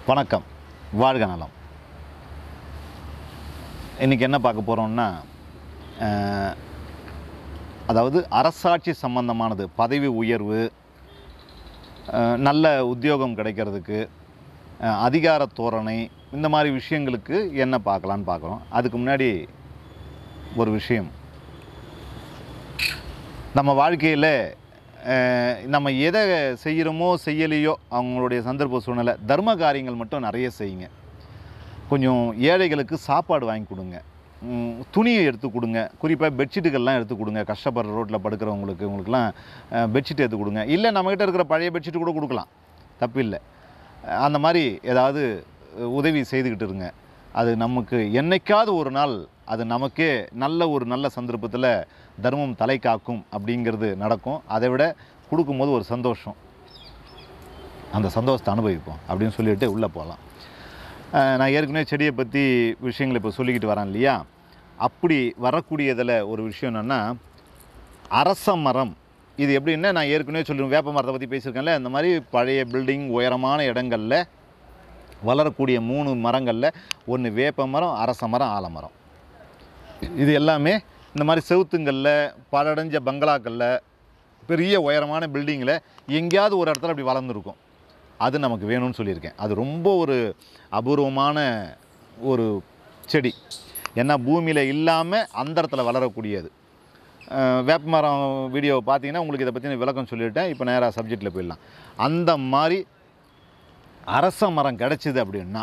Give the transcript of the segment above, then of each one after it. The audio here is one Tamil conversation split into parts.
வணக்கம் வாழ்க நலம் இன்றைக்கி என்ன பார்க்க போகிறோம்னா அஹ், அதாவது அரசாட்சி சம்பந்தமானது பதவி உயர்வு அஹ், நல்ல உத்தியோகம் கிடைக்கிறதுக்கு அஹ், அதிகார தோரணை இந்த மாதிரி விஷயங்களுக்கு என்ன பார்க்கலான்னு பார்க்குறோம் அதுக்கு முன்னாடி ஒரு விஷயம் நம்ம வாழ்க்கையில் அஹ், நம்ம எதை செய்கிறோமோ செய்யலையோ அவங்களுடைய சந்தர்ப்ப சூழ்நிலை தர்ம காரியங்கள் மட்டும் நிறைய செய்யுங்க கொஞ்சம் ஏழைகளுக்கு சாப்பாடு வாங்கி கொடுங்க ம், துணியை எடுத்து கொடுங்க குறிப்பாக பெட்ஷீட்டுகள்லாம் எடுத்து கொடுங்க கஷ்டப்படுற ரோட்டில் படுக்கிறவங்களுக்கு உங்களுக்குலாம் அஹ், பெட்ஷீட் எடுத்து கொடுங்க இல்லை நம்மக்கிட்ட இருக்கிற பழைய பெட்ஷீட் கூட கொடுக்கலாம் தப்பு இல்லை அந்த மாதிரி ஏதாவது அஹ், உதவி செய்துக்கிட்டு இருங்க அது நமக்கு என்னைக்காவது ஒரு நாள் அது நமக்கே நல்ல ஒரு நல்ல சந்தர்ப்பத்தில் தர்மம் தலை காக்கும் அப்படிங்கிறது நடக்கும் அதை விட கொடுக்கும்போது ஒரு சந்தோஷம் அந்த சந்தோஷத்தை அனுபவிப்போம் அப்படின்னு சொல்லிட்டு உள்ளே போகலாம் அஹ் நான் ஏற்கனவே செடியை பற்றி விஷயங்களை இப்போ சொல்லிக்கிட்டு வரேன் இல்லையா அப்படி வரக்கூடியதில் ஒரு விஷயம் என்னென்னா அரச மரம் இது எப்படின்னா நான் ஏற்கனவே சொல்லுவேன் வேப்ப மரத்தை பற்றி பேசியிருக்கேன்ல இந்த மாதிரி பழைய பில்டிங் உயரமான இடங்களில் வளரக்கூடிய மூணு மரங்களில் ஒன்று வேப்ப மரம் அரச மரம் ஆலமரம் இது எல்லாமே இந்த மாதிரி செவுத்துங்களில் பலடைஞ்ச பங்களாக்களில் பெரிய உயரமான பில்டிங்கில் எங்கேயாவது ஒரு இடத்துல அப்படி வளர்ந்துருக்கும் அது நமக்கு வேணும்னு சொல்லியிருக்கேன் அது ரொம்ப ஒரு அபூர்வமான ஒரு செடி ஏன்னா பூமியில் இல்லாமல் அந்த இடத்துல வளரக்கூடியது அஹ் வேப்ப மரம் வீடியோவை பார்த்தீங்கன்னா உங்களுக்கு இதை பற்றின விளக்கம் சொல்லிட்டேன் இப்போ நேராக சப்ஜெக்டில் போயிடலாம் அந்த மாதிரி அரச மரம் கிடச்சிது அப்படின்னா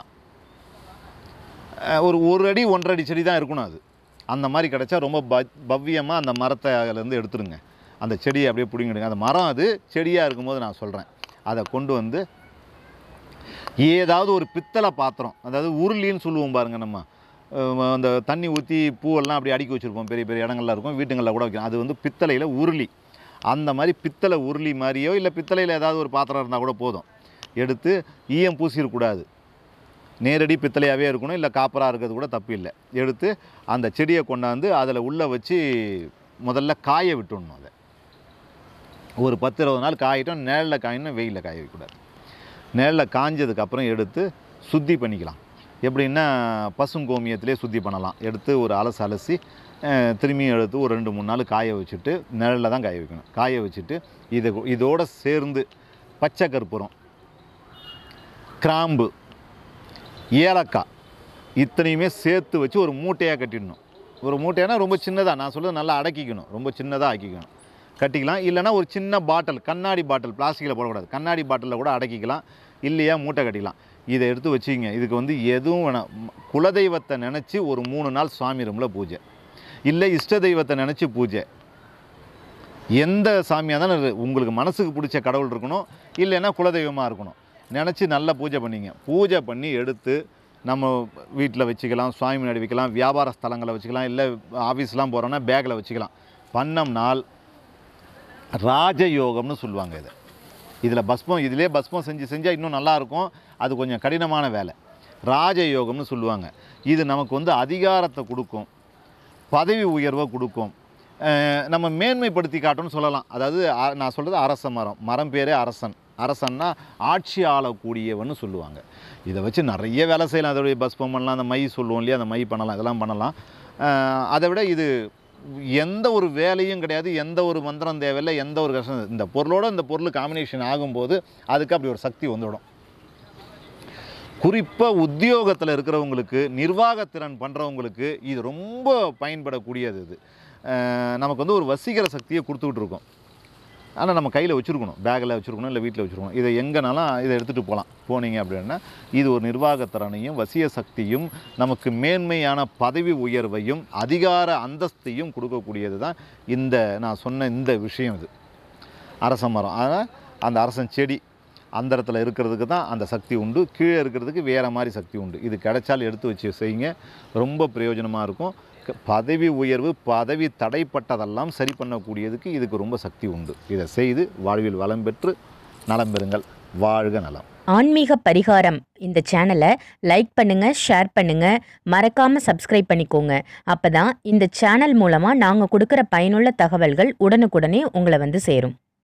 அஹ் ஒரு ஒரு அடி ஒன்றரை அடி செடி தான் இருக்கணும் அது அந்த மாதிரி கிடச்சா ரொம்ப ப பவ்யமாக அந்த மரத்தை அதுலேருந்து எடுத்துருங்க அந்த செடியை அப்படியே பிடிங்கிடுங்க அந்த மரம் அது செடியாக இருக்கும்போது நான் சொல்கிறேன் அதை கொண்டு வந்து ஏதாவது ஒரு பித்தளை பாத்திரம் அதாவது உருளின்னு சொல்லுவோம் பாருங்க நம்ம அஹ் அந்த தண்ணி ஊற்றி பூவெல்லாம் அப்படி அடுக்கி வச்சுருப்போம் பெரிய பெரிய இடங்கள்ல இருக்கும் வீட்டுங்களில் கூட வைக்கலாம் அது வந்து பித்தளையில் உருளி அந்த மாதிரி பித்தளை உருளி மாதிரியோ இல்லை பித்தளையில் ஏதாவது ஒரு பாத்திரம் இருந்தால் கூட போதும் எடுத்து ஈயம் பூசிடக்கூடாது நேரடி பித்தளையாகவே இருக்கணும் இல்லை காப்பராக இருக்கிறது கூட தப்பு இல்லை எடுத்து அந்த செடியை கொண்டாந்து அதில் உள்ளே வச்சு முதல்ல காய விட்டுடணும் அதை ஒரு பத்து இருபது நாள் காயிட்டோம் நிழலில் காயணும் வெயிலில் காய வைக்கக்கூடாது நிழலில் காஞ்சதுக்கப்புறம் எடுத்து சுத்தி பண்ணிக்கலாம் எப்படின்னா பசுங்கோமியத்திலே சுத்தி பண்ணலாம் எடுத்து ஒரு அலசு அலசி அஹ், திரும்பியும் எடுத்து ஒரு ரெண்டு மூணு நாள் காய வச்சுட்டு நிழலில் தான் காய வைக்கணும் காய வச்சுட்டு இது இதோட சேர்ந்து பச்சை கற்பூரம் கிராம்பு ஏலக்காய் இத்தனையுமே சேர்த்து வச்சு ஒரு மூட்டையாக கட்டிடணும் ஒரு மூட்டைனா ரொம்ப சின்னதாக நான் சொல்கிறது நல்லா அடக்கிக்கணும் ரொம்ப சின்னதாக ஆக்கிக்கணும் கட்டிக்கலாம் இல்லைன்னா ஒரு சின்ன பாட்டில் கண்ணாடி பாட்டில் பிளாஸ்டிக்கில் போடக்கூடாது கண்ணாடி பாட்டிலில் கூட அடக்கிக்கலாம் இல்லையா மூட்டை கட்டிக்கலாம் இதை எடுத்து வச்சுக்கிங்க இதுக்கு வந்து எதுவும் வேணாம் ம- குலதெய்வத்தை நினச்சி ஒரு மூணு நாள் சுவாமி ரூமில் பூஜை இல்லை இஷ்ட தெய்வத்தை நினச்சி பூஜை எந்த சாமியாக இருந்தாலும் இரு- உங்களுக்கு மனசுக்கு பிடிச்ச கடவுள் இருக்கணும் இல்லைன்னா குலதெய்வமாக இருக்கணும் நினச்சி நல்லா பூஜை பண்ணிங்க பூஜை பண்ணி எடுத்து நம்ம வீட்டில் வச்சுக்கலாம் சுவாமி முன்னாடி வைக்கலாம் வியாபார ஸ்தலங்களை வச்சுக்கலாம் இல்லை ஆஃபீஸ்லாம் போகிறோன்னா பேக்கில் வச்சுக்கலாம் பண்ணோம்னால் ராஜயோகம்னு சொல்லுவாங்க இதை இதில் பஸ்மம் இதிலே பஸ்மம் செஞ்சு செஞ்சால் இன்னும் நல்லாயிருக்கும் அது கொஞ்சம் கடினமான வேலை ராஜயோகம்னு சொல்லுவாங்க இது நமக்கு வந்து அதிகாரத்தை கொடுக்கும் பதவி உயர்வை கொடுக்கும் அஹ் நம்ம மேன்மைப்படுத்தி காட்டும்னு சொல்லலாம் அதாவது அ- நான் சொல்கிறது அரச மரம் மரம் பேரே அரசன் அரசன்னா ஆட்சி ஆளக்கூடியவன்னு சொல்லுவாங்க இதை வச்சு நிறைய வேலை செய்யலாம் அதோடைய பஸ்பம் பண்ணலாம் அந்த மை சொல்லுவோம் இல்லையா அந்த மை பண்ணலாம் இதெல்லாம் பண்ணலாம் அஹ் அதை விட இது எந்த ஒரு வேலையும் கிடையாது எந்த ஒரு மந்திரம் தேவையில்லை எந்த ஒரு கஷ்டம் இந்த பொருளோட இந்த பொருள் காம்பினேஷன் ஆகும்போது அதுக்கு அப்படி ஒரு சக்தி வந்துவிடும் குறிப்பாக உத்தியோகத்தில் இருக்கிறவங்களுக்கு நிர்வாகத்திறன் பண்ணுறவங்களுக்கு இது ரொம்ப பயன்படக்கூடியது இது அஹ் நமக்கு வந்து ஒரு வசீகர சக்தியை கொடுத்துக்கிட்டு இருக்கோம் ஆனால் நம்ம கையில் வச்சுருக்கணும் பேக்கில் வச்சுருக்கணும் இல்லை வீட்டில் வச்சுருக்கணும் இதை எங்கேனாலும் இதை எடுத்துகிட்டு போகலாம் போனீங்க அப்படின்னா இது ஒரு நிர்வாகத்திறனையும் வசிய சக்தியும் நமக்கு மேன்மையான பதவி உயர்வையும் அதிகார அந்தஸ்தையும் கொடுக்கக்கூடியது தான் இந்த நான் சொன்ன இந்த விஷயம் இது அரச மரம் ஆனால் அந்த அரசன் செடி அந்த இடத்துல இருக்கிறதுக்கு தான் அந்த சக்தி உண்டு கீழே இருக்கிறதுக்கு வேறு மாதிரி சக்தி உண்டு இது கிடைச்சால் எடுத்து வச்சு செய்யுங்க ரொம்ப பிரயோஜனமாக இருக்கும் க- பதவி உயர்வு பதவி தடைப்பட்டதெல்லாம் சரி பண்ணக்கூடியதுக்கு இதுக்கு ரொம்ப சக்தி உண்டு இதை செய்து வாழ்வில் வளம் பெற்று நலம் பெறுங்கள் வாழ்க நலம் ஆன்மீக பரிகாரம் இந்த சேனலை லைக் பண்ணுங்க ஷேர் பண்ணுங்க மறக்காம சப்ஸ்கிரைப் பண்ணிக்கோங்க அப்பதான் இந்த சேனல் மூலமா நாங்க கொடுக்கிற பயனுள்ள தகவல்கள் உடனுக்குடனே உங்களை வந்து சேரும்